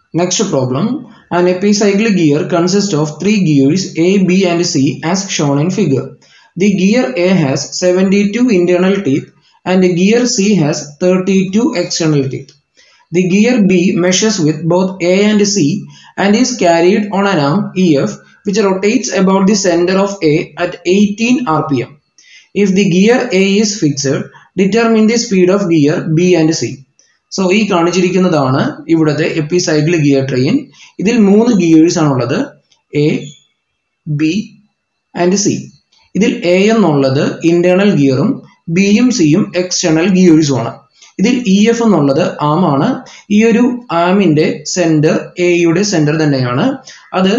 Next problem. An epicyclic gear consists of three gears A, B and C as shown in figure. The gear A has 72 internal teeth and gear C has 32 external teeth. The gear B measures with both A and C and is carried on an arm EF which rotates about the center of A at 18 rpm. If the gear A is fixed, determine the speed of gear B and C. So ഈ കാണിച്ചിരിക്കുന്നതാണ് ഇവിടുത്തെ എപ്പിസൈക്കിൾ gear train ഇതിൽ മൂന്ന് gears ആണുള്ളത് A B and C ഇതിൽ A എന്നുള്ളത് internal ഗിയറും ബിയും സിയും എക്സ്റ്റേണൽ ഗിയേഴ്സുമാണ് ഇതിൽ ഇ എഫ് എന്നുള്ളത് ആം ആണ് ഈ ഒരു ആമിന്റെ സെന്റർ എയുടെ സെന്റർ തന്നെയാണ് അത്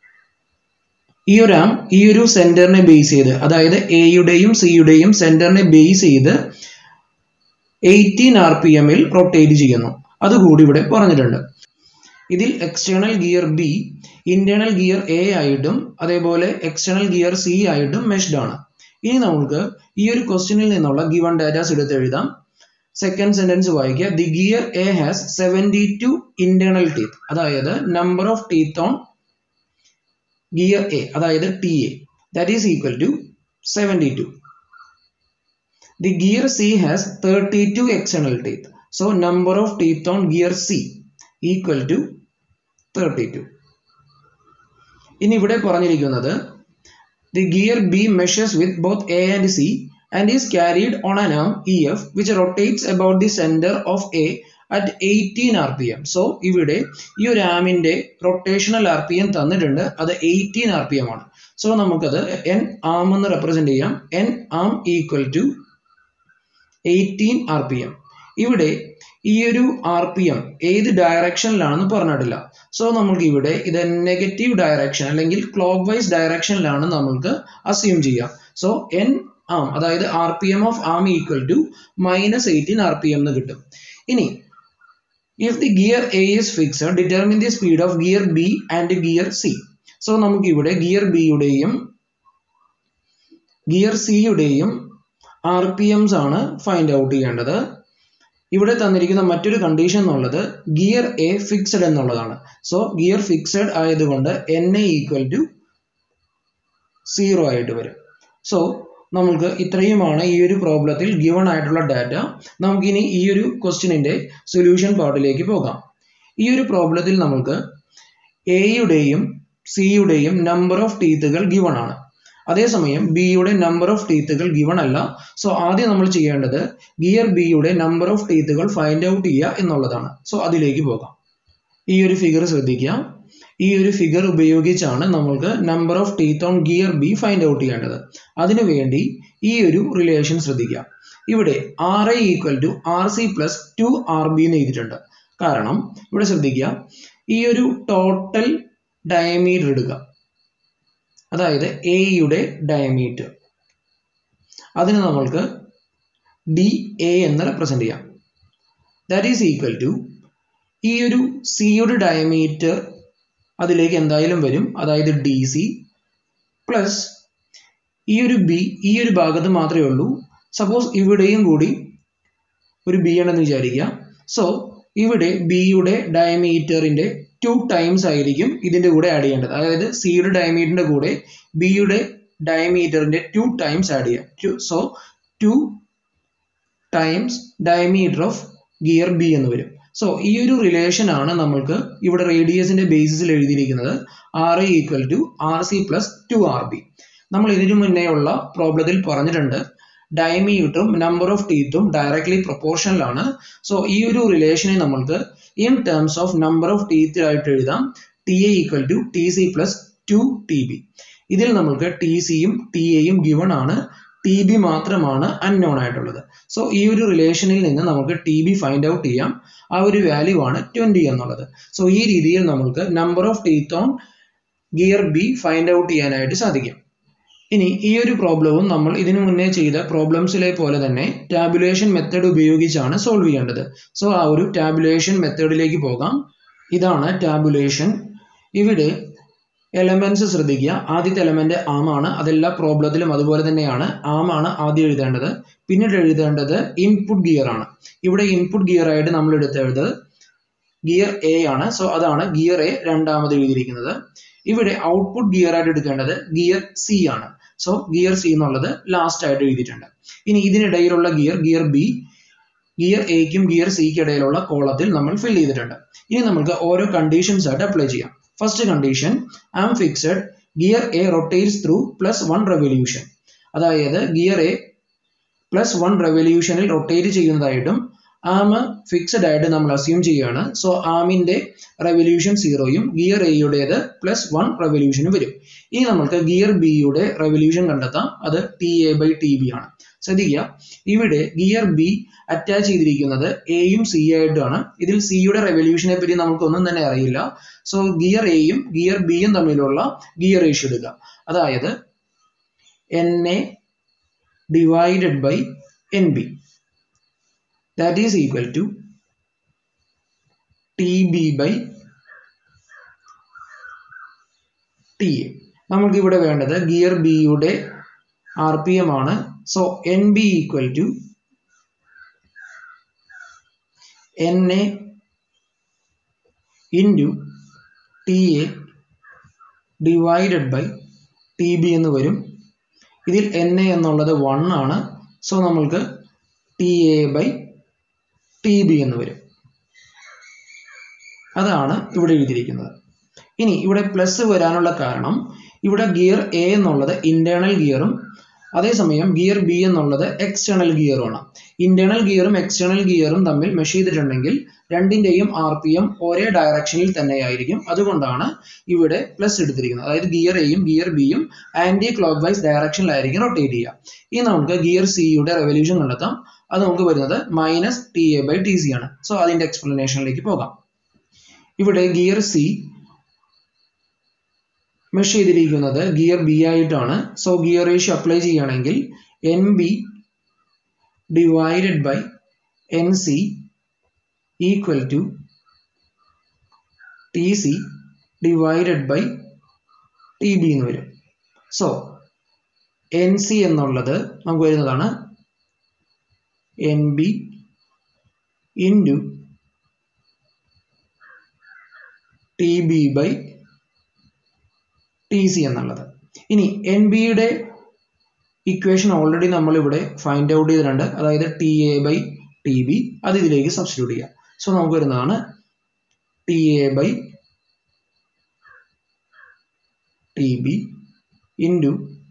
ഈ ഒരു ആം ഈ ഒരു സെന്ററിനെ ബേസ് ചെയ്ത് അതായത് എയുടെയും സിയുടെയും സെന്ററിനെ ബേസ് ചെയ്ത് എയ്റ്റീൻ ആർ പി എമ്മിൽ റൊട്ടേറ്റ് ചെയ്യുന്നു അതുകൂടി ഇവിടെ പറഞ്ഞിട്ടുണ്ട് ഇതിൽ external gear B internal gear A ആയിട്ടും അതേപോലെ എക്സ്റ്റേണൽ ഗിയർ സി ആയിട്ടും മെഷ്ഡ് ആണ് ഇനി നമുക്ക് ഈ ഒരു ക്വസ്റ്റ്യനിൽ നിന്നുള്ള ഗിവൺ ഡാറ്റാസ് എടുത്ത് എഴുതാം സെക്കൻഡ് സെന്റൻസ് വായിക്കുക the gear A has seventy two internal teeth അതായത് number of teeth on gear A അതായത് T A that is equal to seventy two The gear C has 32 external teeth. So number of teeth on gear C equal to 32. ഇനി ഇവിടെ പറഞ്ഞിരിക്കുന്നത് the gear B measures with both A and C and is carried on an arm EF which rotates about the center of A at 18 rpm. So ഇവിടെ ഈ ഒരു ആമിന്റെ rotational R P M തന്നിട്ടുണ്ട് അത് eighteen R P M ആണ് so നമുക്കത് N arm എന്ന് represent ചെയ്യാം N arm equal to eighteen R P M ഇവിടെ ഈ ഒരു ആർ പി എം ഏത് ഡയറക്ഷനിലാണെന്ന് പറഞ്ഞിട്ടില്ല സോ നമുക്ക് ഇവിടെ ഇത് നെഗറ്റീവ് ഡയറക്ഷൻ അല്ലെങ്കിൽ ക്ലോക്ക് വൈസ് ഡയറക്ഷനിലാണ് നമ്മൾക്ക് അസ്യൂം ചെയ്യാം സോ എൻ ആം അതായത് R P M of arm equal to minus eighteen R P M എന്ന് കിട്ടും ഇനി if the gear A is fixed determine the speed of gear B and gear C so നമുക്ക് ഇവിടെ gear ബിയുടെയും gear സിയുടെയും R P Ms ആണ് find out ചെയ്യേണ്ടത് ഇവിടെ തന്നിരിക്കുന്ന മറ്റൊരു കണ്ടീഷൻ എന്നുള്ളത് ഗിയർ എ ഫിക്സഡ് എന്നുള്ളതാണ് സോ ഗിയർ ഫിക്സഡ് ആയതുകൊണ്ട് N A equal to zero ആയിട്ട് വരും സോ നമുക്ക് ഇത്രയുമാണ് ഈ ഒരു പ്രോബ്ലത്തിൽ ഗിവൺ ആയിട്ടുള്ള ഡാറ്റ നമുക്കിനി ഈ ഒരു ക്വസ്റ്റ്യനിന്റെ സൊല്യൂഷൻ പാർട്ടിലേക്ക് പോകാം ഈ ഒരു പ്രോബ്ലത്തിൽ നമുക്ക് എയുടെയും സിയുടെയും നമ്പർ ഓഫ് ടീത്തുകൾ ഗിവൺ ആണ് അതേസമയം ബിയുടെ നമ്പർ ഓഫ് ടീത്തുകൾ ഗിവൺ അല്ല സോ ആദ്യം നമ്മൾ ചെയ്യേണ്ടത് ഗിയർ ബിയുടെ നമ്പർ ഓഫ് ടീത്തുകൾ ഫൈൻഡ് ഔട്ട് ചെയ്യുക എന്നുള്ളതാണ് സോ അതിലേക്ക് പോകാം ഈ ഒരു ഫിഗർ ശ്രദ്ധിക്കുക ഈ ഒരു ഫിഗർ ഉപയോഗിച്ചാണ് നമ്മൾക്ക് number of teeth on gear B find out ചെയ്യേണ്ടത് അതിനുവേണ്ടി ഈ ഒരു റിലേഷൻ ശ്രദ്ധിക്കുക ഇവിടെ R I equal to R C plus two R B എന്ന് എഴുതിയിട്ടുണ്ട് കാരണം ഇവിടെ ശ്രദ്ധിക്കുക ഈ ഒരു ടോട്ടൽ ഡയമീറ്റർ എടുക്കുക അതായത് എയുടെ ഡയമീറ്റർ അതിന് നമ്മൾക്ക് ഡി എ എന്ന് റെപ്രസെന്റ് ചെയ്യാം ദാറ്റ് ഈസ് ഈക്വൽ ടു ഈ ഒരു സിയുടെ ഡയമീറ്റർ അതിലേക്ക് എന്തായാലും വരും അതായത് ഡി സി പ്ലസ് ഈ ഒരു ബി ഈ ഒരു ഭാഗത്ത് മാത്രമേ ഉള്ളൂ സപ്പോസ് ഇവിടെയും കൂടി ഒരു ബി ആണെന്ന് വിചാരിക്കുക സോ ഇവിടെ ബിയുടെ ഡയമീറ്ററിന്റെ ടു ടൈംസ് ആയിരിക്കും ഇതിന്റെ കൂടെ ആഡ് ചെയ്യേണ്ടത് അതായത് സിയുടെ ഡയമീറ്ററിന്റെ കൂടെ ബിയുടെ ഡയമീറ്ററിന്റെ ടു ടൈംസ് ആഡ് ചെയ്യാം so two times diameter of gear B എന്ന് വരും സോ ഈ ഒരു റിലേഷൻ ആണ് നമ്മൾക്ക് ഇവിടെ റേഡിയസിന്റെ ബേസിസിൽ എഴുതിയിരിക്കുന്നത് R I equal to R C plus two R B നമ്മൾ ഇതിനു മുന്നേ ഉള്ള പ്രോബ്ലത്തിൽ പറഞ്ഞിട്ടുണ്ട് ഡയമീറ്ററും നമ്പർ ഓഫ് ടീത്തും ഡയറക്ട്ലി പ്രൊപ്പോർഷണൽ ആണ് സോ ഈ ഒരു റിലേഷനെ നമ്മൾക്ക് in terms of number of teeth ആയിട്ട് എഴുതാം T A equal to T C plus two T B ഇതിൽ നമ്മൾക്ക് ടി സിയും ടി എയും ഗിവൺ ആണ് ടി ബി മാത്രമാണ് അൺനോൺ ആയിട്ടുള്ളത് സോ ഈ ഒരു റിലേഷനിൽ നിന്ന് നമുക്ക് ടി ബി ഫൈൻഡ് ഔട്ട് ചെയ്യാം ആ ഒരു വാല്യൂ ആണ് ട്വന്റി എന്നുള്ളത് സോ ഈ രീതിയിൽ നമുക്ക് number of teeth on gear B find out ചെയ്യാനായിട്ട് സാധിക്കും ഇനി ഈ ഒരു പ്രോബ്ലവും നമ്മൾ ഇതിനു മുന്നേ ചെയ്ത പ്രോബ്ലംസിലെ പോലെ തന്നെ ടാബുലേഷൻ മെത്തേഡ് ഉപയോഗിച്ചാണ് സോൾവ് ചെയ്യേണ്ടത് സോ ആ ഒരു ടാബുലേഷൻ മെത്തേഡിലേക്ക് പോകാം ഇതാണ് ടാബുലേഷൻ ഇവിടെ എലമെന്റ്സ് ശ്രദ്ധിക്കുക ആദ്യത്തെ എലമെന്റ് ആമാണ് അതെല്ലാ പ്രോബ്ലത്തിലും അതുപോലെ തന്നെയാണ് ആമാണ് ആദ്യം എഴുതേണ്ടത് പിന്നീട് എഴുതേണ്ടത് ഇൻപുട്ട് ഗിയർ ആണ് ഇവിടെ ഇൻപുട്ട് ഗിയർ ആയിട്ട് നമ്മൾ എടുത്തേണ്ടത് ഗിയർ എ ആണ് സോ അതാണ് ഗിയർ എ രണ്ടാമത് എഴുതിയിരിക്കുന്നത് ഇവിടെ ഔട്ട്പുട്ട് ഗിയർ ആയിട്ട് എടുക്കേണ്ടത് ഗിയർ സി ആണ് സോ ഗിയർ സി എന്നുള്ളത് ലാസ്റ്റ് ആയിട്ട് എഴുതിയിട്ടുണ്ട് ഇനി ഇതിനിടയിലുള്ള ഗിയർ ഗിയർ ബി ഗിയർ എക്കും ഗിയർ സിക്ക് ഇടയിലുള്ള കോളത്തിൽ നമ്മൾ ഫിൽ ചെയ്തിട്ടുണ്ട് ഇനി നമുക്ക് ഓരോ കണ്ടീഷൻസ് ആയിട്ട് അപ്ലൈ ചെയ്യാം first condition arm fixed gear A rotates through plus one revolution അതായത് ഗിയർ എ പ്ലസ് വൺ റെവല്യൂഷനിൽ റൊട്ടേറ്റ് ചെയ്യുന്നതായിട്ടും ആം ഫിക്സഡ് ആയിട്ട് നമ്മൾ അസ്യൂം ചെയ്യുകയാണ് സോ ആമിന്റെ റെവല്യൂഷൻ സീറോയും ഗിയർ എയുടേത് പ്ലസ് വൺ റെവല്യൂഷനും വരും ഇനി നമുക്ക് ഗിയർ ബിയുടെ റെവല്യൂഷൻ കണ്ടെത്താം അത് T A by T B ആണ് ശ്രദ്ധിക്കുക ഇവിടെ ഗിയർ ബി അറ്റാച്ച് ചെയ്തിരിക്കുന്നത് എയും സി ആയിട്ടാണ് ഇതിൽ സിയുടെ റെവല്യൂഷനെ പറ്റി നമുക്കൊന്നും തന്നെ അറിയില്ല സോ ഗിയർ എയും ഗിയർ ബിയും തമ്മിലുള്ള ഗിയർ റേഷ്യോ എടുക്കുക അതായത് N A divided by N B that is equal to TB by T A നമ്മൾക്ക് ഇവിടെ വേണ്ടത് ഗിയർ ബിയുടെ ആർ പി എം ആണ് so N B equal to N A into T A divided by T B എന്ന് വരും ഇതിൽ N A എന്നുള്ളത് one ആണ് സോ നമ്മൾക്ക് T A by T B എന്ന് വരും അതാണ് ഇവിടെ എഴുതിയിരിക്കുന്നത് ഇനി ഇവിടെ പ്ലസ് വരാനുള്ള കാരണം ഇവിടെ ഗിയർ എ എന്നുള്ളത് ഇന്റേണൽ ഗിയറും അതേസമയം ഗിയർ ബി എന്നുള്ളത് എക്സ്റ്റേണൽ ഗിയറുമാണ് ഇന്റേണൽ ഗിയറും എക്സ്റ്റേണൽ ഗിയറും തമ്മിൽ മെഷ് ചെയ്തിട്ടുണ്ടെങ്കിൽ രണ്ടിന്റെയും ആർ പി എം ഒരേ ഡയറക്ഷനിൽ തന്നെയായിരിക്കും അതുകൊണ്ടാണ് ഇവിടെ പ്ലസ് എടുത്തിരിക്കുന്നത് അതായത് ഗിയർ എയും ഗിയർ ബിയും ആന്റി ക്ലോക്ക് വൈസ് ഡയറക്ഷനിലായിരിക്കും റൊട്ടേറ്റ് ചെയ്യുക ഇനി നമുക്ക് ഗിയർ സിയുടെ റെവല്യൂഷൻ കണ്ടെത്താം അത് നമുക്ക് വരുന്നത് minus T A by T C ആണ് സോ അതിന്റെ എക്സ്പ്ലനേഷനിലേക്ക് പോകാം ഇവിടെ ഗിയർ സി മെഷ് ചെയ്തിരിക്കുന്നത് ഗിയർ ബി ആയിട്ടാണ് സോ ഗിയർ റേഷ്യോ അപ്ലൈ ചെയ്യുകയാണെങ്കിൽ N B divided by N C equal to T C divided by T B എന്ന് വരും സോ എൻ സി എന്നുള്ളത് നമുക്ക് വരുന്നതാണ് N B into T B by T C എന്നുള്ളത് ഇനി N ബിയുടെ ഇക്വേഷൻ ഓൾറെഡി നമ്മൾ ഇവിടെ ഫൈൻഡ് ഔട്ട് ചെയ്തിട്ടുണ്ട് അതായത് T A by T B അത് ഇതിലേക്ക് സബ്സ്റ്റിറ്റ്യൂട്ട് ചെയ്യാം സോ നമുക്ക് വരുന്നതാണ് T A by T B into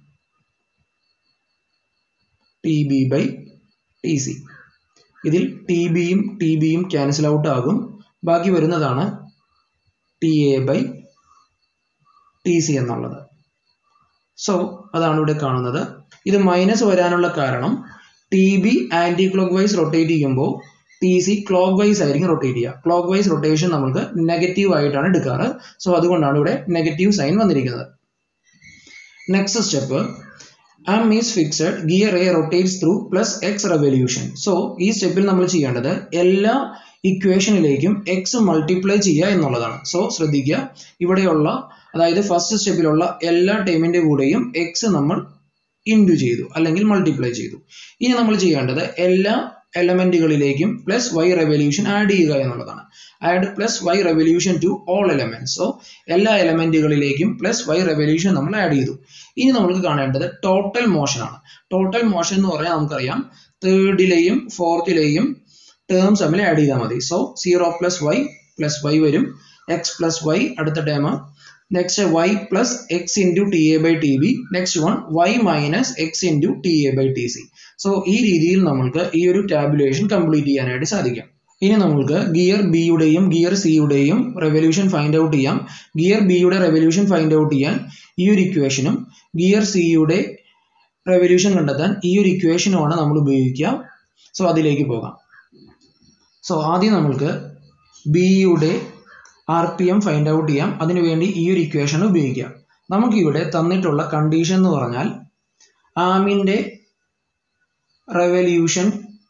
T B by T C ഇതിൽ ടി ബിയും ടി ബിയും ക്യാൻസൽ ഔട്ട് ആകും ബാക്കി വരുന്നതാണ് T A by T C എന്നുള്ളത് സോ അതാണ് ഇവിടെ കാണുന്നത് ഇത് മൈനസ് വരാനുള്ള കാരണം T B anticlockwise rotate ചെയ്യുമ്പോൾ ടി സി ക്ലോക്ക് വൈസ് ആയിരിക്കും റൊട്ടേറ്റ് ചെയ്യുക ക്ലോക്ക് വൈസ് റൊട്ടേഷൻ നമുക്ക് നെഗറ്റീവ് ആയിട്ടാണ് എടുക്കാറ് സോ അതുകൊണ്ടാണ് ഇവിടെ നെഗറ്റീവ് സൈൻ വന്നിരിക്കുന്നത് next step arm is fixed gear A rotates through plus X revolution so ഈ സ്റ്റെപ്പിൽ നമ്മൾ ചെയ്യേണ്ടത് എല്ലാ ഇക്വേഷനിലേക്കും എക്സ് മൾട്ടിപ്ലൈ ചെയ്യുക എന്നുള്ളതാണ് സോ ശ്രദ്ധിക്കുക ഇവിടെയുള്ള അതായത് ഫസ്റ്റ് സ്റ്റെപ്പിലുള്ള എല്ലാ ടൈമിന്റെ കൂടെയും എക്സ് നമ്മൾ ഇൻഡു ചെയ്തു അല്ലെങ്കിൽ മൾട്ടിപ്ലൈ ചെയ്തു ഇനി നമ്മൾ ചെയ്യേണ്ടത് എല്ലാ എലമെന്റുകളിലേക്കും പ്ലസ് വൈ റെവല്യൂഷൻ ആഡ് ചെയ്യുക എന്നുള്ളതാണ് add plus Y revolution to all element so എല്ലാ എലമെന്റുകളിലേക്കും പ്ലസ് വൈ റെവല്യൂഷൻ നമ്മൾ ആഡ് ചെയ്തു ഇനി നമുക്ക് കാണേണ്ടത് ടോട്ടൽ മോഷൻ ആണ് ടോട്ടൽ മോഷൻ എന്ന് പറഞ്ഞാൽ നമുക്കറിയാം തേർഡിലെയും ഫോർത്തിലെയും ടേംസ് തമ്മിൽ ആഡ് ചെയ്താൽ മതി so zero plus Y plus Y വരും എക്സ് പ്ലസ് വൈ അടുത്ത term next Y plus X into T A by T B next one Y minus X into T A by T C so ഈ രീതിയിൽ നമ്മൾക്ക് ഈ ഒരു tabulation complete ചെയ്യാനായിട്ട് സാധിക്കും ഇനി നമ്മൾക്ക് ഗിയർ ബിയുടെയും ഗിയർ സിയുടെയും റെവല്യൂഷൻ ഫൈൻഡ് ഔട്ട് ചെയ്യാം ഗിയർ ബിയുടെ റെവല്യൂഷൻ ഫൈൻഡ് ഔട്ട് ചെയ്യാൻ ഈ ഒരു ഇക്വേഷനും ഗിയർ സിയുടെ റെവല്യൂഷൻ കണ്ടെത്താൻ ഈ ഒരു ഇക്വേഷനുമാണ് നമ്മൾ ഉപയോഗിക്കുക സോ അതിലേക്ക് പോകാം സോ ആദ്യം നമ്മൾക്ക് ബിയുടെ R P M find out ചെയ്യാം അതിനുവേണ്ടി ഈ ഒരു ഇക്വേഷൻ ഉപയോഗിക്കാം നമുക്കിവിടെ തന്നിട്ടുള്ള കണ്ടീഷൻ എന്ന് പറഞ്ഞാൽ ആമിൻ്റെ റെവല്യൂഷൻ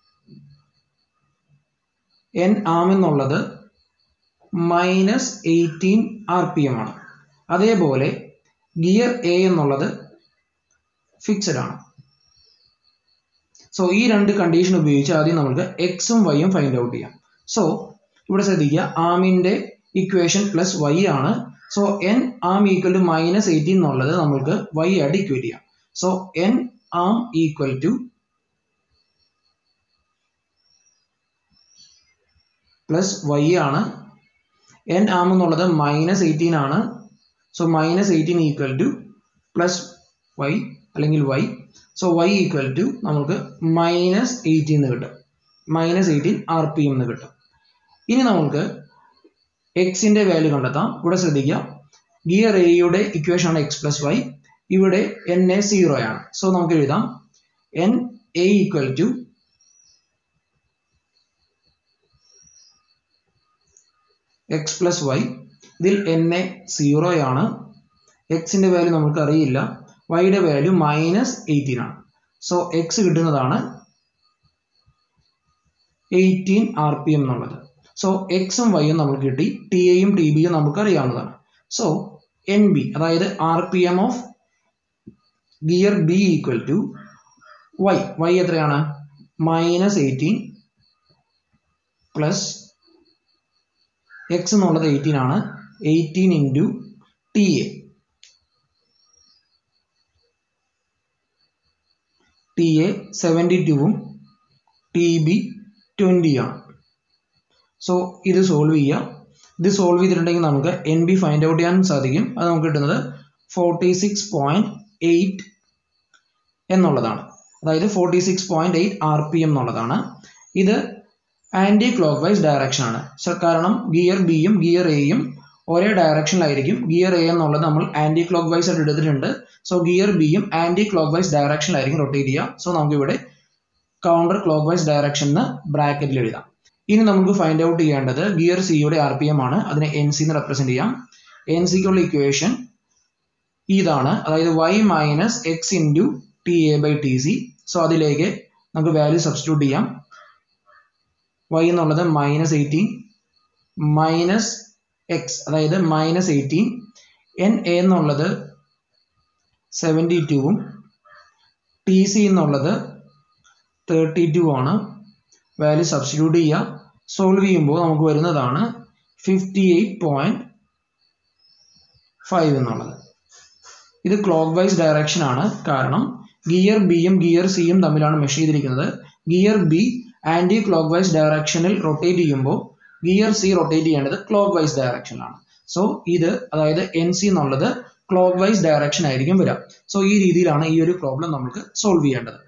എൻ ആം എന്നുള്ളത് minus eighteen R P M ആണ് അതേപോലെ ഗിയർ എ എന്നുള്ളത് ഫിക്സഡ് ആണ് സോ ഈ രണ്ട് കണ്ടീഷൻ ഉപയോഗിച്ച് ആദ്യം നമുക്ക് എക്സും വൈയും ഫൈൻഡ് ഔട്ട് ചെയ്യാം സോ ഇവിടെ ശ്രദ്ധിക്കുക ആമിന്റെ ഇക്വേഷൻ പ്ലസ് വൈ ആണ് so N arm equal to minus eighteen എന്നുള്ളത് നമ്മൾക്ക് വൈ ആയിട്ട് ഇക്വേറ്റ് ചെയ്യാം so N arm equal to plus Y ആണ് എൻ ആം എന്നുള്ളത് മൈനസ് എയ്റ്റീൻ ആണ് so minus eighteen equal to plus Y അല്ലെങ്കിൽ Y so Y equal to നമുക്ക് minus eighteen എന്ന് കിട്ടും minus eighteen R P M എന്ന് കിട്ടും ഇനി നമുക്ക് എക്സിന്റെ വാല്യൂ കണ്ടെത്താം ഇവിടെ ശ്രദ്ധിക്കുക ഗിയർ എയുടെ ഇക്വേഷൻ ആണ് എക്സ് പ്ലസ് വൈ ഇവിടെ എൻ എ സീറോ ആണ് സോ നമുക്ക് എഴുതാം N A equal to X plus Y ഇതിൽ എൻ എ സീറോ ആണ് എക്സിന്റെ വാല്യൂ നമുക്ക് അറിയില്ല വൈയുടെ വാല്യൂ മൈനസ് എയ്റ്റീൻ ആണ് സോ എക്സ് കിട്ടുന്നതാണ് എയ്റ്റീൻ ആർ പി എം എന്നുള്ളത് സോ എക്സും വൈയും നമുക്ക് കിട്ടി ടി എയും ടി ബിയും നമുക്ക് അറിയാവുന്നതാണ് സോ എൻ ബി അതായത് R P M of gear B equal to Y Y എത്രയാണ് മൈനസ് എയ്റ്റീൻ പ്ലസ് എക്സ് എന്നുള്ളത് എയ്റ്റീൻ ആണ് eighteen into T A T A seventy ടുവും ടി ബി ട്വൻറ്റി ആണ് സോ ഇത് സോൾവ് ചെയ്യാം ഇത് സോൾവ് ചെയ്തിട്ടുണ്ടെങ്കിൽ നമുക്ക് എൻ ബി ഫൈൻഡ് ഔട്ട് ചെയ്യാൻ സാധിക്കും അത് നമുക്ക് കിട്ടുന്നത് ഫോർട്ടി സിക്സ് പോയിന്റ് എയ്റ്റ് എന്നുള്ളതാണ് അതായത് forty six point eight R P M എന്നുള്ളതാണ് ഇത് ആന്റി ക്ലോക്ക് വൈസ് ഡയറക്ഷൻ ആണ് സോ കാരണം ഗിയർ ബിയും ഗിയർ എയും ഒരേ ഡയറക്ഷനിലായിരിക്കും ഗിയർ എ എന്നുള്ളത് നമ്മൾ ആന്റി ക്ലോക്ക് വൈസ് ആയിട്ട് എടുത്തിട്ടുണ്ട് സോ ഗിയർ ബിയും ആന്റി ക്ലോക്ക് വൈസ് ഡയറക്ഷനിലായിരിക്കും റൊട്ടേറ്റ് ചെയ്യുക സോ നമുക്ക് ഇവിടെ കൗണ്ടർ ക്ലോക്ക് വൈസ് ഡയറക്ഷൻ എന്ന് ബ്രാക്കറ്റിൽ എഴുതാം ഇനി നമുക്ക് ഫൈൻഡ് ഔട്ട് ചെയ്യേണ്ടത് ഗിയർ സിയുടെ ആർ പി എം ആണ് അതിനെ എൻ സി എന്ന് റെപ്രസെന്റ് ചെയ്യാം എൻ സിക്കുള്ള ഇക്വേഷൻ ഇതാണ് അതായത് Y minus X into T A by T C so അതിലേക്ക് നമുക്ക് വാല്യൂ സബ്സ്റ്റിറ്റ്യൂട്ട് ചെയ്യാം വൈ എന്നുള്ളത് മൈനസ് എയ്റ്റീൻ മൈനസ് എക്സ് അതായത് മൈനസ് എയ്റ്റീൻ എൻ എ എന്നുള്ളത് സെവൻറ്റി ടുവും ടി സി എന്നുള്ളത് തേർട്ടി ടു ആണ് വാല്യൂ സബ്സ്റ്റിറ്റ്യൂട്ട് ചെയ്യുക സോൾവ് ചെയ്യുമ്പോൾ നമുക്ക് വരുന്നതാണ് ഫിഫ്റ്റി എയ്റ്റ് പോയിന്റ് ഫൈവ് എന്നുള്ളത് ഇത് ക്ലോക്ക് വൈസ് ഡയറക്ഷൻ ആണ് കാരണം ഗിയർ ബിയും ഗിയർ സിയും തമ്മിലാണ് മെഷർ ചെയ്തിരിക്കുന്നത് gear B anticlockwise ഡയറക്ഷനിൽ റൊട്ടേറ്റ് ചെയ്യുമ്പോൾ ഗിയർ സി റൊട്ടേറ്റ് ചെയ്യേണ്ടത് ക്ലോക്ക് വൈസ് ഡയറക്ഷനിലാണ് സോ ഇത് അതായത് എൻ സി എന്നുള്ളത് ക്ലോക്ക് വൈസ് ഡയറക്ഷൻ ആയിരിക്കും വരിക സോ ഈ രീതിയിലാണ് ഈ ഒരു പ്രോബ്ലം നമുക്ക് സോൾവ് ചെയ്യേണ്ടത്